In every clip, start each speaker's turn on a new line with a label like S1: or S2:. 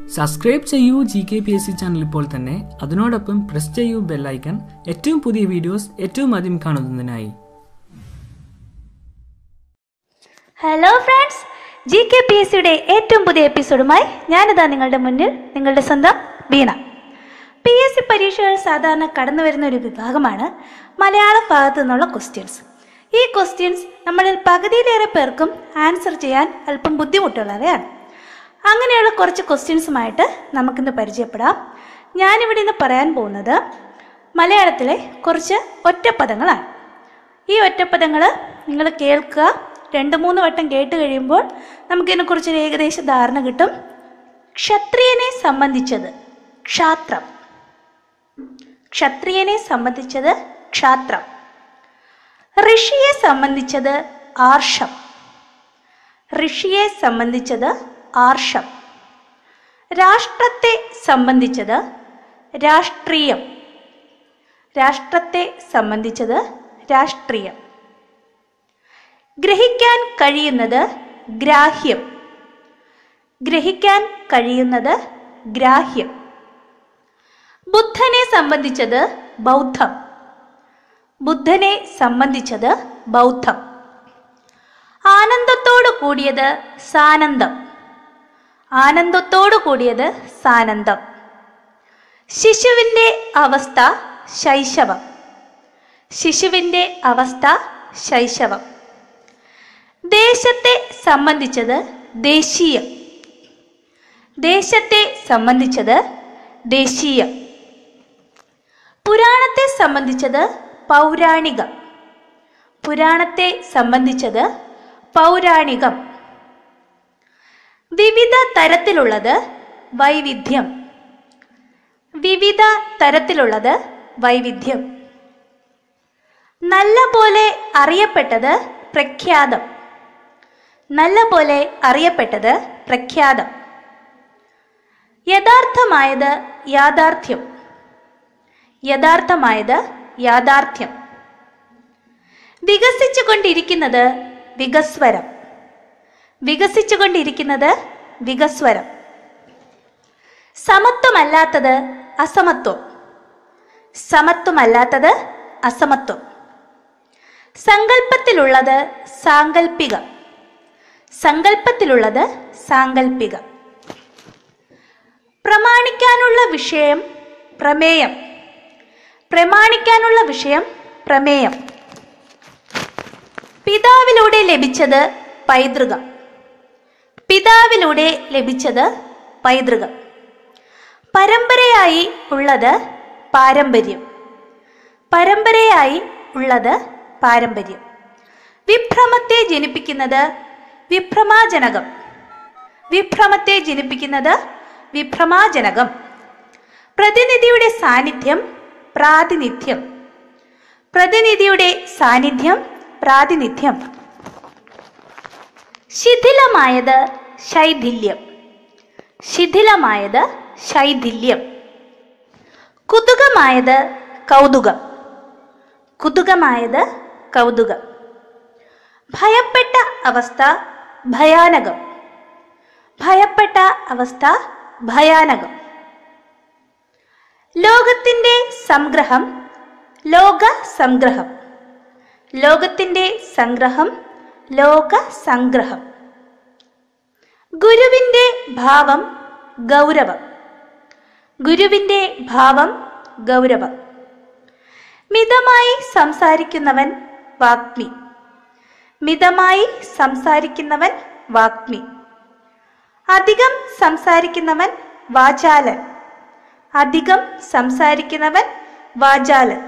S1: subscribe ചെയ്യൂ G K P S C channel ഇപ്പോൾ തന്നെ അതിനോടൊപ്പം പ്രസ് ചെയ്യൂ ബെല്ലൈക്കൺ ഏറ്റവും പുതിയ വീഡിയോസ് ഏറ്റവും ആദ്യം കാണുന്നതിനായി
S2: hello friends G K P S സിയുടെ ഏറ്റവും പുതിയ എപ്പിസോഡുമായി ഞാനിതാ നിങ്ങളുടെ മുന്നിൽ നിങ്ങളുടെ സ്വന്തം വീണ പി എസ് സി പരീക്ഷകൾ സാധാരണ കടന്നു വരുന്ന ഒരു വിഭാഗമാണ് മലയാള ഭാഗത്തു നിന്നുള്ള ക്വസ്റ്റ്യൻസ് ഈ ക്വസ്റ്റ്യൻസ് നമ്മളിൽ പകുതിയിലേറെ പേർക്കും ആൻസർ ചെയ്യാൻ അല്പം ബുദ്ധിമുട്ടുള്ളവയാണ് അങ്ങനെയുള്ള കുറച്ച് ക്വസ്റ്റ്യൻസുമായിട്ട് നമുക്കിന്ന് പരിചയപ്പെടാം ഞാനിവിടെ ഇന്ന് പറയാൻ പോകുന്നത് മലയാളത്തിലെ കുറച്ച് ഒറ്റപ്പദങ്ങളാണ് ഈ ഒറ്റപ്പദങ്ങൾ നിങ്ങൾ കേൾക്കുക രണ്ട് മൂന്ന് വട്ടം കേട്ട് കഴിയുമ്പോൾ നമുക്കിതിനെക്കുറിച്ച് ഒരു ഏകദേശ ധാരണ കിട്ടും ക്ഷത്രിയനെ സംബന്ധിച്ചത് ക്ഷാത്രം ക്ഷത്രിയനെ സംബന്ധിച്ചത് ക്ഷാത്രം ഋഷിയെ സംബന്ധിച്ചത് ആർഷം ഋഷിയെ സംബന്ധിച്ചത് ആർഷം രാഷ്ട്രത്തെ സംബന്ധിച്ചത് രാഷ്ട്രീയം രാഷ്ട്രത്തെ സംബന്ധിച്ചത് രാഷ്ട്രീയം ഗ്രഹിക്കാൻ കഴിയുന്നത് ഗ്രാഹ്യം ഗ്രഹിക്കാൻ കഴിയുന്നത് ഗ്രാഹ്യം ബുദ്ധനെ സംബന്ധിച്ചത് ബൗദ്ധം ബുദ്ധനെ സംബന്ധിച്ചത് ബൗദ്ധം ആനന്ദത്തോടു കൂടിയത് സാനന്ദം ആനന്ദത്തോടു കൂടിയത് സാനന്ദം ശിശുവിൻ്റെ അവസ്ഥ ശൈശവം ശിശുവിൻ്റെ അവസ്ഥ ശൈശവം ദേശത്തെ സംബന്ധിച്ചത് ദേശീയം ദേശത്തെ സംബന്ധിച്ചത് ദേശീയം പുരാണത്തെ സംബന്ധിച്ചത് പൗരാണികം പുരാണത്തെ സംബന്ധിച്ചത് പൗരാണികം വിവിധ തരത്തിലുള്ളത് വൈവിധ്യം വിവിധ തരത്തിലുള്ളത് വൈവിധ്യം നല്ല പോലെ അറിയപ്പെട്ടത് പ്രഖ്യാതം നല്ല പോലെ അറിയപ്പെട്ടത് പ്രഖ്യാതം യഥാർത്ഥമായത് യാഥാർത്ഥ്യം യഥാർത്ഥമായത് യാഥാർത്ഥ്യം വികസിച്ചുകൊണ്ടിരിക്കുന്നത് വികസ്വരം വികസിച്ചുകൊണ്ടിരിക്കുന്നത് വികസ്വരം സമത്വമല്ലാത്തത് അസമത്വം സമത്വമല്ലാത്തത് അസമത്വം സങ്കല്പത്തിലുള്ളത് സാങ്കല്പികം സങ്കല്പത്തിലുള്ളത് സാങ്കല്പികം പ്രമാണിക്കാനുള്ള വിഷയം പ്രമേയം പ്രമാണിക്കാനുള്ള വിഷയം പ്രമേയം പിതാവിലൂടെ ലഭിച്ചത് പൈതൃകം പിതാവിലൂടെ ലഭിച്ചത് പൈതൃകം പരമ്പരയായി ഉള്ളത് പാരമ്പര്യം പരമ്പരയായി ഉള്ളത് പാരമ്പര്യം വിഭ്രമത്തെ ജനിപ്പിക്കുന്നത് വിഭ്രമാജനകം വിഭ്രമത്തെ ജനിപ്പിക്കുന്നത് വിഭ്രമാജനകം പ്രതിനിധിയുടെ സാന്നിധ്യം പ്രാതിനിധ്യം പ്രതിനിധിയുടെ സാന്നിധ്യം പ്രാതിനിധ്യം ശിഥിലമായത് ശൈഥില്യം ശിഥിലമായത് ശൈഥില്യം കുതുകമായത് കൗതുകം കുതുകമായത് കൗതുകം ഭയപ്പെട്ട അവസ്ഥ ഭയാനകം ഭയപ്പെട്ട അവസ്ഥ ഭയാനകം ലോകത്തിൻ്റെ സംഗ്രഹം ലോക സംഗ്രഹം ലോകത്തിൻ്റെ സംഗ്രഹം ലോക സംഗ്രഹം ഗുരുവിൻ്റെ ഭാവം ഗൗരവം ഗുരുവിൻ്റെ ഭാവം ഗൗരവം മിതമായി സംസാരിക്കുന്നവൻ വാഗ്മി മിതമായി സംസാരിക്കുന്നവൻ വാഗ്മി അധികം സംസാരിക്കുന്നവൻ വാചാലൻ അധികം സംസാരിക്കുന്നവൻ വാചാലൻ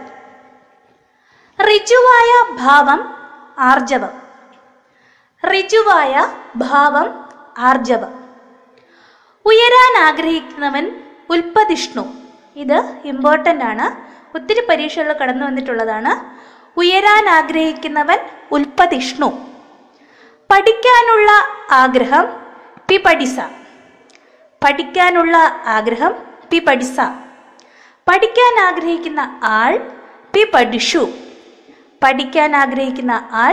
S2: ഋജുവായ ഭാവം ആർജവം ഋജുവായ ഭാവം ആർജവം ഉയരാൻ ആഗ്രഹിക്കുന്നവൻ ഉൽപ്പതിഷ്ണു ഇത് ഇമ്പോർട്ടൻ്റ് ആണ് ഒത്തിരി പരീക്ഷകളിൽ കടന്നു വന്നിട്ടുള്ളതാണ് ഉയരാൻ ആഗ്രഹിക്കുന്നവൻ ഉൽപ്പതിഷ്ണു പഠിക്കാനുള്ള ആഗ്രഹം പിപടിസ പഠിക്കാനുള്ള ആഗ്രഹം പിപടിസ പഠിക്കാൻ ആഗ്രഹിക്കുന്ന ആൾ പിപടിഷു പഠിക്കാൻ ആഗ്രഹിക്കുന്ന ആൾ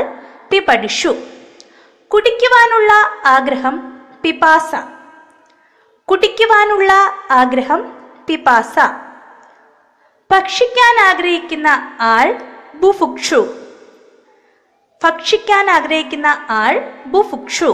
S2: പിപടിഷു കുടിക്കുവാനുള്ള ആഗ്രഹം പിപാസ കുടി കുടിക്കുവാനുള്ള ആഗ്രഹം പിപാസ ഭക്ഷിക്കാൻ ആഗ്രഹിക്കുന്ന ആൾ ബുഫുക്ഷു ഭക്ഷിക്കാൻ ആഗ്രഹിക്കുന്ന ആൾ ബുഫുക്ഷു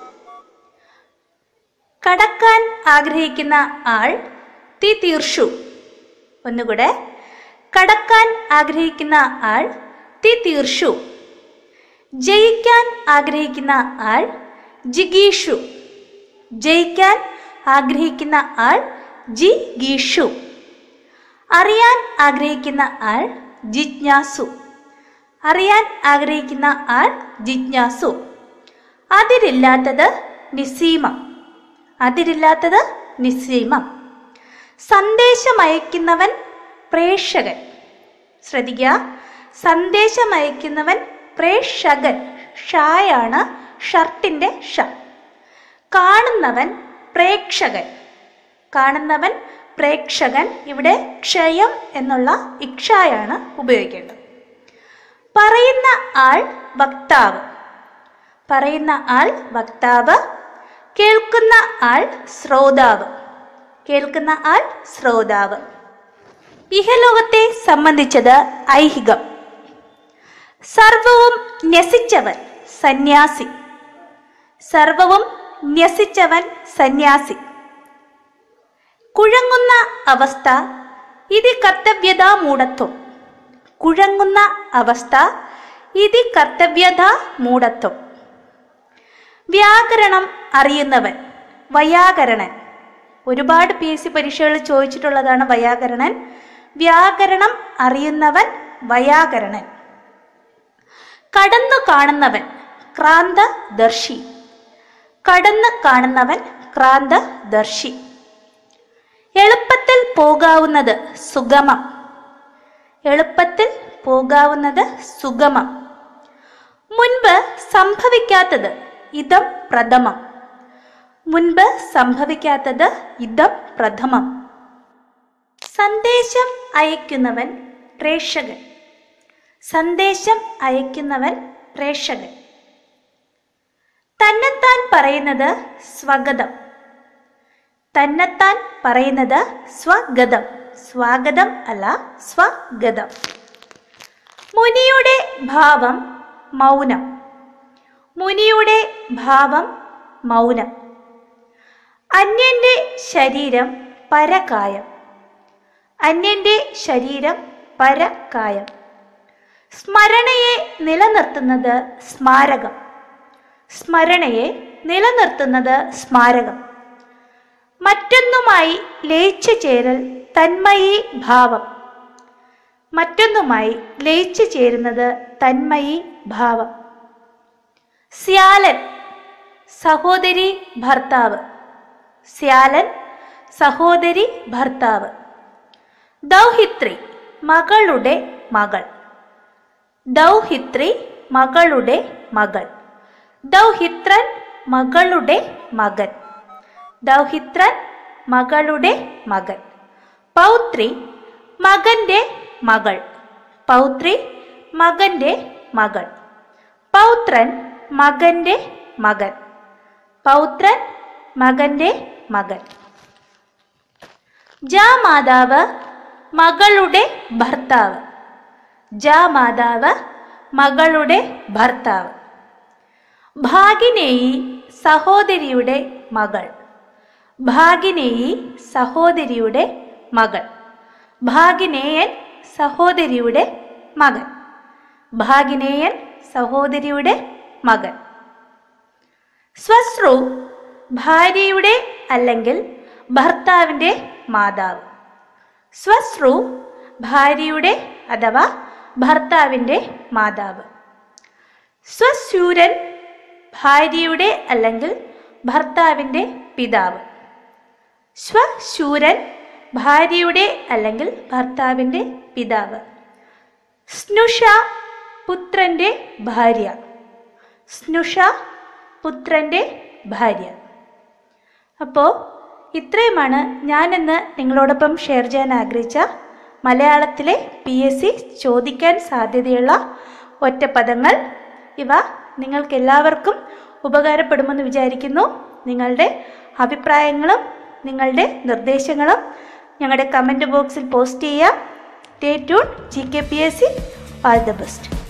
S2: കടക്കാൻ ആഗ്രഹിക്കുന്ന ആൾ തി തീർഷു ഒന്നുകൂടെ കടക്കാൻ ആഗ്രഹിക്കുന്ന ആൾ തി തീർഷു ജയിക്കാൻ ആഗ്രഹിക്കുന്ന ആൾ ജിഗീഷു ജയിക്കാൻ ആഗ്രഹിക്കുന്ന ആൾ ജിഗീഷു അറിയാൻ ആഗ്രഹിക്കുന്ന ആൾ ജിജ്ഞാസു അറിയാൻ ആഗ്രഹിക്കുന്ന ആൾ ജിജ്ഞാസു അതിരില്ലാത്തത് നിസീമം അതിരില്ലാത്തത് നിസീമം സന്ദേശമയക്കുന്നവൻ പ്രേക്ഷകൻ ശ്രദ്ധിക്കുക സന്ദേശമയക്കുന്നവൻ പ്രേക്ഷകൻ ഷായാണ് ഷർട്ടിന്റെ ഷ കാണുന്നവൻ പ്രേക്ഷകൻ കാണുന്നവൻ പ്രേക്ഷകൻ ഇവിടെ ക്ഷയം എന്നുള്ള ഇക്ഷായാണ് ഉപയോഗിക്കേണ്ടത് പറയുന്ന ആൾ വക്താവ് പറയുന്ന ആൾ വക്താവ് കേൾക്കുന്ന ആൾ ശ്രോതാവ് കേൾക്കുന്ന ആൾ ശ്രോതാവ് ഇഹലോകത്തെ സംബന്ധിച്ചത് ഐഹികം സർവവും ന്യസിച്ചവൻ സന്യാസി സർവവും ന്യസിച്ചവൻ സന്യാസി കുഴങ്ങുന്ന അവസ്ഥ ഇത് കർത്തവ്യതാ മൂഢത്വം കുഴങ്ങുന്ന അവസ്ഥ ഇത് കർത്തവ്യതാ മൂഢത്വം വ്യാകരണം അറിയുന്നവൻ വയാകരണൻ ഒരുപാട് പി എസ് സി പരീക്ഷകളിൽ ചോദിച്ചിട്ടുള്ളതാണ് വയാകരണൻ വ്യാകരണം അറിയുന്നവൻ വയാകരണൻ കടന്നു കാണുന്നവൻ ക്രാന്തദർശി കടന്നു കാണുന്നവൻ ക്രാന്തദർശി എളുപ്പത്തിൽ പോകാവുന്നത് സുഗമം എളുപ്പത്തിൽ പോകാവുന്നത് സുഗമം മുൻപ് സംഭവിക്കാത്തത് ഇതം പ്രഥമം മുൻപ് സംഭവിക്കാത്തത് ഇതം പ്രഥമം സന്ദേശം അയക്കുന്നവൻ പ്രേക്ഷകൻ സന്ദേശം അയക്കുന്നവൻ പ്രേക്ഷകൻ തന്നെത്താൻ പറയുന്നത് സ്വഗതം തന്നെത്താൻ പറയുന്നത് സ്വഗതം സ്വാഗതം അല്ല സ്വഗതം മുനിയുടെ ഭാവം മൗനം മുനിയുടെ ഭാവം മൗനം അന്യന്റെ ശരീരം പരകായം അന്യന്റെ ശരീരം പരകായം സ്മരണയെ നിലനിർത്തുന്നത് സ്മാരകം സ്മരണയെ നിലനിർത്തുന്നത് സ്മാരകം മറ്റൊന്നുമായി ലയിച്ചു ചേരൽ തന്മയി ഭാവം മറ്റൊന്നുമായി ലയിച്ചു ചേരുന്നത് തന്മയി ഭാവം സ്യാലൻ സഹോദരി ഭർത്താവ് സ്യാലൻ സഹോദരി ഭർത്താവ് ദൗഹിത്രി മകളുടെ മകൾ ദൗഹിത്രി മകളുടെ മകൾ ദൗഹിത്രൻ മകളുടെ മകൻ ദൗഹിത്രൻ മകളുടെ മകൻ പൗത്രി മകന്റെ മകൾ പൗത്രി മകന്റെ മകൾ പൗത്രൻ മകന്റെ മകൻ പൗത്രൻ മകന്റെ മകൻ ജാമാതാവ് മകളുടെ ഭർത്താവ് ജാമാതാവ് മകളുടെ ഭർത്താവ് ഭാഗിനേയി സഹോദരിയുടെ മകൾ ഭാഗിനേയി സഹോദരിയുടെ മകൾ ഭാഗിനേയൻ സഹോദരിയുടെ മകൻ ഭാഗിനേയൻ സഹോദരിയുടെ മകൻ സ്വശ്രു ഭാര്യയുടെ അല്ലെങ്കിൽ ഭർത്താവിൻ്റെ മാതാവ് സ്വശ്രു ഭാര്യയുടെ അഥവാ ഭർത്താവിൻ്റെ മാതാവ് സ്വശൂരൻ ഭാര്യയുടെ അല്ലെങ്കിൽ ഭർത്താവിൻ്റെ പിതാവ് സ്വശൂരൻ ഭാര്യയുടെ അല്ലെങ്കിൽ ഭർത്താവിൻ്റെ പിതാവ് സ്നുഷ പുത്രൻ്റെ ഭാര്യ സ്നുഷ പുത്രൻ്റെ ഭാര്യ അപ്പോൾ ഇത്രയുമാണ് ഞാനിന്ന് നിങ്ങളോടൊപ്പം ഷെയർ ചെയ്യാൻ ആഗ്രഹിച്ച മലയാളത്തിലെ പി എസ് സി ചോദിക്കാൻ സാധ്യതയുള്ള ഒറ്റപ്പദങ്ങൾ ഇവ നിങ്ങൾക്ക് എല്ലാവർക്കും ഉപകാരപ്പെടുമെന്ന് വിചാരിക്കുന്നു നിങ്ങളുടെ അഭിപ്രായങ്ങളും നിങ്ങളുടെ നിർദ്ദേശങ്ങളും ഞങ്ങളുടെ കമൻറ്റ് ബോക്സിൽ പോസ്റ്റ് ചെയ്യുക stay tune G K P S C all the best